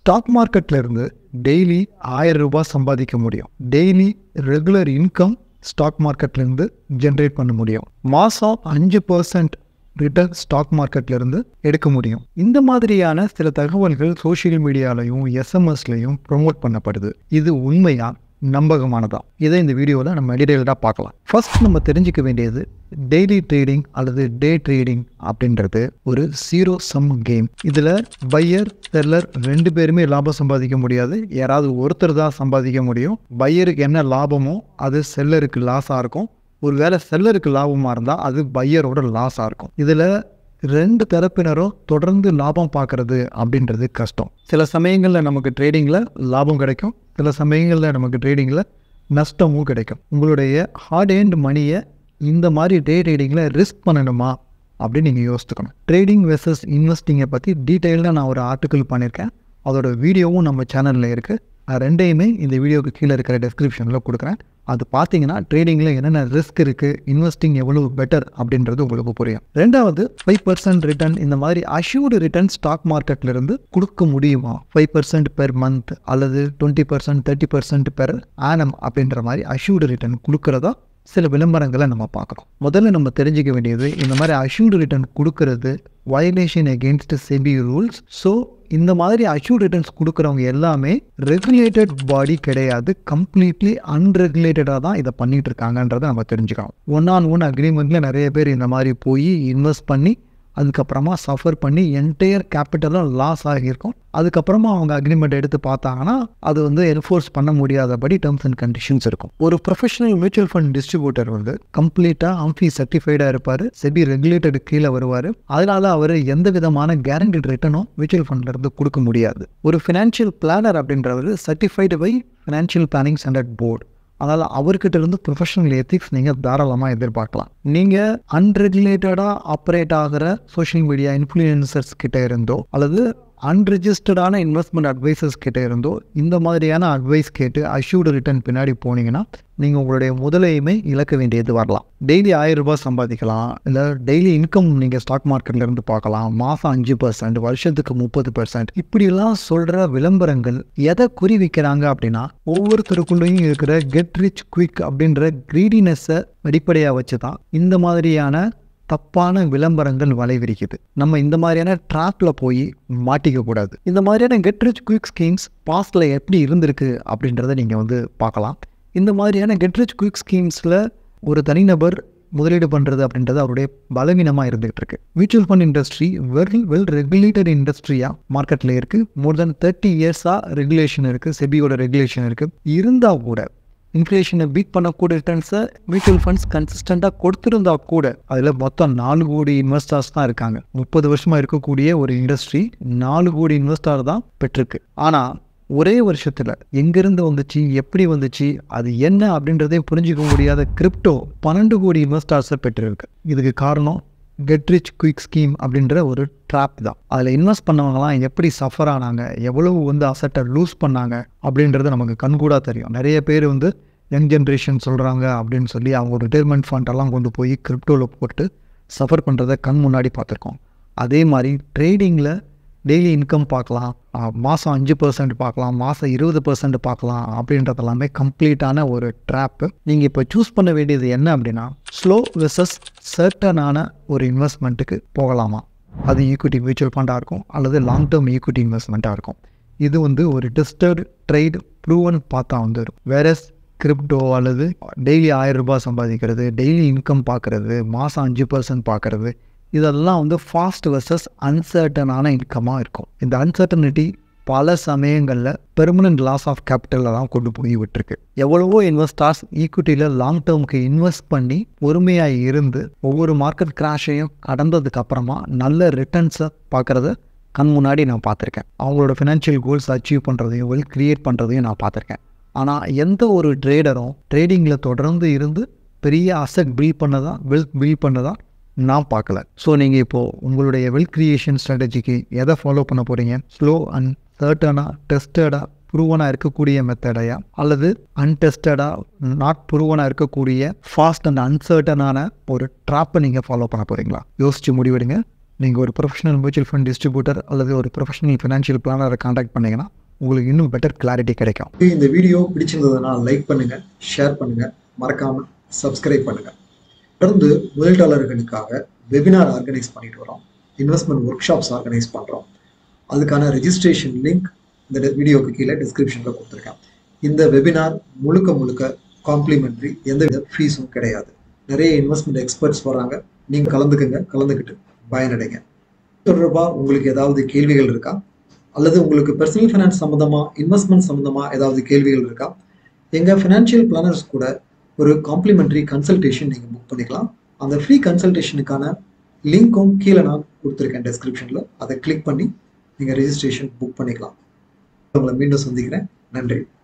stock மார்க்கெட்ல இருந்து daily ஆயிரம் ரூபாய் சம்பாதிக்க முடியும் டெய்லி ரெகுலர் இன்கம் ஸ்டாக் மார்க்கெட்ல இருந்து ஜென்ரேட் பண்ண முடியும் மாதம் அஞ்சு பர்சன்ட் ரிட்டர்ன் ஸ்டாக் மார்க்கெட்ல இருந்து எடுக்க முடியும் இந்த மாதிரியான சில தகவல்கள் சோஷியல் மீடியாலையும் எஸ்எம்எஸ்லையும் ப்ரொமோட் பண்ணப்படுது இது உண்மையா நம்பகமானதா இதை இந்த வீடியோவில் நம்ம டீடைல்டாக பார்க்கலாம் ஃபர்ஸ்ட் நம்ம தெரிஞ்சுக்க வேண்டியது டெய்லி ட்ரேடிங் அல்லது டே ட்ரேடிங் அப்படின்றது ஒரு ஜீரோ சம் கேம் இதில் பையர் செல்லர் ரெண்டு பேருமே லாபம் சம்பாதிக்க முடியாது யாராவது ஒருத்தர் தான் சம்பாதிக்க முடியும் பையருக்கு என்ன லாபமோ அது செல்லருக்கு லாஸாக இருக்கும் ஒருவேளை செல்லருக்கு லாபமாக இருந்தால் அது பையரோட லாஸாக இருக்கும் இதில் ரெண்டு தரப்பினரும் தொடர்ந்து லாபம் பார்க்கறது அப்படின்றது கஷ்டம் சில சமயங்களில் நமக்கு ட்ரேடிங்கில் லாபம் கிடைக்கும் சில சமயங்களில் நமக்கு ட்ரேடிங்கில் நஷ்டமும் கிடைக்கும் உங்களுடைய ஹார்ட் ஏண்ட் மணியை இந்த மாதிரி டே ட்ரேடிங்கில் ரிஸ்க் பண்ணணுமா அப்படின்னு நீங்கள் யோசித்துக்கணும் ட்ரேடிங் வெர்சஸ் இன்வெஸ்டிங்கை பற்றி டீட்டெயிலாக நான் ஒரு ஆர்டிக்கல் பண்ணியிருக்கேன் அதோட வீடியோவும் நம்ம சேனலில் இருக்குது நான் ரெண்டையுமே இந்த வீடியோக்கு கீழே இருக்கிற டெஸ்கிரிப்ஷனில் கொடுக்குறேன் அது பார்த்தீங்கன்னா ட்ரேடிங்கில் என்னென்ன ரிஸ்க் இருக்குது இன்வெஸ்டிங் எவ்வளவு பெட்டர் அப்படின்றது உங்களுக்கு புரியும் ரெண்டாவது ஃபைவ் பர்சன்ட் ரிட்டர்ன் இந்த மாதிரி அஷ்யூர்டு ரிட்டர்ன் ஸ்டாக் மார்க்கெட்லேருந்து கொடுக்க முடியுமா ஃபைவ் பர்சன்ட் பெர் மந்த் அல்லது twenty percent thirty percent per annum அப்படின்ற மாதிரி அஷ்யூர்டு ரிட்டர்ன் கொடுக்குறதா சில விளம்பரங்களை நம்ம பார்க்குறோம் முதல்ல நம்ம தெரிஞ்சுக்க வேண்டியது இந்த மாதிரி அஷ்யூர்டு ரிட்டர்ன் கொடுக்கறது violation against SEBI rules so இந்த மாதிரி அஷ்யூர்ட் ரிட்டர்ன்ஸ் கொடுக்குறவங்க எல்லாமே ரெகுலேட்டட் பாடி கிடையாது கம்ப்ளீட்லி அன்ரெகுலேட்டடாக தான் இதை பண்ணிட்டு இருக்காங்கன்றதை நம்ம தெரிஞ்சுக்கணும் ஒன் ஆன் ஒன் அக்ரிமெண்ட்டில் நிறைய பேர் இந்த மாதிரி போய் இன்வெஸ்ட் பண்ணி அதுக்கப்புறமா சஃபர் பண்ணி என்டையர் கேபிட்டலும் லாஸ் ஆகியிருக்கும் அதுக்கப்புறமா அவங்க அக்ரிமெண்ட் எடுத்து பார்த்தாங்கன்னா அது வந்து என்ஃபோர்ஸ் பண்ண முடியாதபடி டேர்ம்ஸ் அண்ட் கண்டிஷன்ஸ் இருக்கும் ஒரு ப்ரொஃபஷனல் மியூச்சுவல் ஃபண்ட் டிஸ்ட்ரிபியூட்டர் வந்து கம்ப்ளீட்டாக அம்ஃபி சர்டிஃபைடாக இருப்பார் செபி ரெகுலேட்டடு கீழே வருவார் அதனால அவர் எந்த விதமான கேரண்டிட் ரிட்டனும் மியூச்சுவல் ஃபண்ட்ல இருந்து கொடுக்க முடியாது ஒரு ஃபினான்ஷியல் பிளானர் அப்படின்றவர் certified by financial planning standard board அதனால் அவர்கிட்ட இருந்து ப்ரொஃபஷனல் எத்திக்ஸ் நீங்கள் தாராளமாக எதிர்பார்க்கலாம் நீங்கள் அன்ரெகுலேட்டடாக ஆப்ரேட் ஆகிற சோஷியல் மீடியா இன்ஃப்ளூயன்சர்ஸ் கிட்ட இருந்தோ அல்லது அன்ரிஜிஸ்டர்டான இன்வெஸ்ட்மெண்ட் அட்வைசர்ஸ் கிட்ட இருந்தோ இந்த மாதிரியான அட்வைஸ் கேட்டு அஷ்யூர்டு ரிட்டர்ன் பின்னாடி போனீங்கன்னா நீங்கள் உங்களுடைய முதலையுமே இழக்க வேண்டியது வரலாம் டெய்லி ஆயிரம் ரூபாய் சம்பாதிக்கலாம் இல்லை டெய்லி இன்கம் நீங்கள் ஸ்டாக் மார்க்கெட்ல இருந்து பார்க்கலாம் மாதம் அஞ்சு பர்சன்ட் வருஷத்துக்கு முப்பது பர்சன்ட் இப்படிலாம் சொல்கிற விளம்பரங்கள் எதை குறி வைக்கிறாங்க அப்படின்னா ஒவ்வொருத்தருக்குள்ளேயும் இருக்கிற கெட் ரிச் குவிக் அப்படின்ற க்ரீடினஸை அடிப்படையாக வச்சு தான் இந்த மாதிரியான தப்பான விளம்பரங்கள் வலைவிரிக்குது நம்ம இந்த மாதிரியான ட்ராப்ல போய் மாட்டிக்க கூடாது இந்த மாதிரியான கெட் ரிச் குயிக் ஸ்கீம்ஸ் பாஸ்ட்ல எப்படி இருந்திருக்கு அப்படின்றத நீங்கள் வந்து பார்க்கலாம் இந்த மாதிரியான கெட் ரிச் குயிக் ஸ்கீம்ஸில் ஒரு தனிநபர் முதலீடு பண்ணுறது அப்படின்றது அவருடைய பலவீனமாக இருந்துகிட்டு இருக்கு mutual fund industry well well regulated இண்டஸ்ட்ரியாக மார்க்கெட்டில் இருக்குது மோர் தென் தேர்ட்டி இயர்ஸாக ரெகுலேஷன் இருக்குது செபியோட ரெகுலேஷன் இருக்குது இருந்தால் கூட இன்ஃப்ளேஷனை பீட் பண்ணக்கூடிய ரிட்டர்ன்ஸை மியூச்சுவல் ஃபண்ட்ஸ் கன்சிஸ்டண்ட்டாக கொடுத்துருந்தா கூட அதில் மொத்தம் நாலு கோடி இன்வெஸ்டர்ஸ் தான் இருக்காங்க முப்பது வருஷமாக இருக்கக்கூடிய ஒரு இண்டஸ்ட்ரி நாலு கோடி இன்வெஸ்டர் தான் பெற்றிருக்கு ஆனால் ஒரே வருஷத்தில் எங்கேருந்து வந்துச்சு எப்படி வந்துச்சு அது என்ன அப்படின்றதே புரிஞ்சிக்க முடியாத கிரிப்டோ பன்னெண்டு கோடி இன்வெஸ்டர்ஸை பெற்றிருக்கு இதுக்கு காரணம் கெட் ரிச் குயிக் ஸ்கீம் அப்படின்ற ஒரு ட்ராப் தான் அதில் இன்வெஸ்ட் பண்ணவங்கலாம் எப்படி சஃபர் ஆனாங்க எவ்வளவு வந்து அசட்டை லூஸ் பண்ணாங்க அப்படின்றது நமக்கு கண்கூடாக தெரியும் நிறைய பேர் வந்து யங் ஜென்ரேஷன் சொல்கிறாங்க அப்படின்னு சொல்லி அவங்க ரிட்டைர்மெண்ட் ஃபண்டெல்லாம் கொண்டு போய் கிரிப்டோவில் போட்டு சஃபர் பண்ணுறதை கண் முன்னாடி பார்த்துருக்கோம் அதே மாதிரி ட்ரேடிங்கில் டெய்லி இன்கம் பார்க்கலாம் மாதம் அஞ்சு பர்சன்ட் பார்க்கலாம் மாதம் இருபது பர்சன்ட் பார்க்கலாம் அப்படின்றது எல்லாமே கம்ப்ளீட்டான ஒரு ட்ராப்பு நீங்கள் இப்போ சூஸ் பண்ண வேண்டியது என்ன அப்படின்னா ஸ்லோ வெர்சஸ் சர்டனான ஒரு இன்வெஸ்ட்மெண்ட்டுக்கு போகலாமா அது ஈக்விட்டி மியூச்சுவல் ஃபண்டாக இருக்கும் அல்லது லாங் டேர்ம் ஈக்விட்டி இன்வெஸ்ட்மெண்ட்டாக இருக்கும் இது வந்து ஒரு டெஸ்டட் ட்ரேட் ப்ரூவன் பார்த்தா வந்து வேறஸ் கிரிப்டோ அல்லது டெய்லி ஆயிரம் ரூபாய் சம்பாதிக்கிறது டெய்லி இன்கம் பார்க்குறது மாதம் அஞ்சு பர்சன்ட் பார்க்குறது இதெல்லாம் வந்து ஃபாஸ்ட் வெர்சஸ் அன்சர்டனான இன்கமாக இருக்கும் இந்த அன்சர்டனிட்டி பல சமயங்களில் பெர்மனன்ட் லாஸ் ஆஃப் கேபிட்டலில் தான் கொண்டு போய் விட்டுருக்கு எவ்வளவோ இன்வெஸ்டர்ஸ் ஈக்விட்டியில் லாங் டேர்முக்கு இன்வெஸ்ட் பண்ணி பொறுமையாக இருந்து ஒவ்வொரு மார்க்கெட் கிராஷையும் கடந்ததுக்கு அப்புறமா நல்ல ரிட்டர்ன்ஸை பார்க்குறத கண் முன்னாடி நான் பார்த்துருக்கேன் அவங்களோட ஃபினான்ஷியல் கோல்ஸ் அச்சீவ் பண்ணுறதையும் வெல் கிரியேட் பண்ணுறதையும் நான் பார்த்துருக்கேன் ஆனால் எந்த ஒரு ட்ரேடரும் ட்ரேடிங்கில் தொடர்ந்து இருந்து பெரிய அசட் பில்ட் பண்ணதான் வெல்த் பில்ட் பண்ணதான் நான் பார்க்கல ஸோ நீங்கள் இப்போது உங்களுடைய வெல்த் கிரியேஷன் ஸ்ட்ராட்டஜிக்கு எதை ஃபாலோ பண்ண போகிறீங்க ஸ்லோ அண்ட் சர்டனாக டெஸ்டடாக ப்ரூவனாக இருக்கக்கூடிய மெத்தடையா அல்லது அன்டெஸ்டடாக நாட் ப்ரூவனாக இருக்கக்கூடிய ஃபாஸ்ட் அண்ட் அன்சர்டனான ஒரு ட்ராப்பை நீங்கள் ஃபாலோ பண்ண போகிறீங்களா யோசித்து முடிவெடுங்க நீங்கள் ஒரு ப்ரொஃபஷனல் மியூச்சுவல் ஃபண்ட் டிஸ்ட்ரிபியூட்டர் அல்லது ஒரு ப்ரொஃபஷனல் ஃபினான்ஷியல் பிளானரை காண்டாக்ட் பண்ணிங்கன்னா உங்களுக்கு இன்னும் பெட்டர் கிளாரிட்டி கிடைக்கும் இந்த வீடியோ பிடிச்சிருந்ததுன்னா லைக் பண்ணுங்க ஷேர் பண்ணுங்க மறக்காம சப்ஸ்கிரைப் பண்ணுங்க தொடர்ந்து முதலீட்டாளர்களுக்காக வெபினார் ஆர்கனைஸ் பண்ணிட்டு வரோம் இன்வெஸ்ட்மெண்ட் ஒர்க் ஷாப்ஸ் ஆர்கனைஸ் பண்றோம் அதுக்கான ரெஜிஸ்ட்ரேஷன் லிங்க் இந்த வீடியோக்கு கீழே டிஸ்கிரிப்ஷன்ல கொடுத்துருக்கேன் இந்த வெபினார் முழுக்க முழுக்க காம்ப்ளிமெண்ட்ரி எந்தவித ஃபீஸும் கிடையாது நிறைய இன்வெஸ்ட்மெண்ட் எக்ஸ்பர்ட்ஸ் வராங்க நீங்க கலந்துக்குங்க கலந்துக்கிட்டு பயனடைங்க தொடர்பா உங்களுக்கு ஏதாவது கேள்விகள் இருக்கா அல்லது உங்களுக்கு பர்சனல் ஃபைனான்ஸ் சம்மந்தமா இன்வெஸ்ட்மெண்ட் சம்மந்தமா ஏதாவது கேள்விகள் இருக்கா எங்க ஃபினான்ஷியல் பிளானர்ஸ் கூட ஒரு காம்ப்ளிமெண்ட்ரி கன்சல்டேஷன் நீங்க புக் பண்ணிக்கலாம் அந்த ஃப்ரீ கன்சல்டேஷனுக்கான லிங்க்கும் கீழே நான் கொடுத்துருக்கேன் டெஸ்கிரிப்ஷன்ல அதை கிளிக் பண்ணி நீங்க ரெஜிஸ்ட்ரேஷன் புக் பண்ணிக்கலாம் உங்களை மீண்டும் சந்திக்கிறேன் நன்றி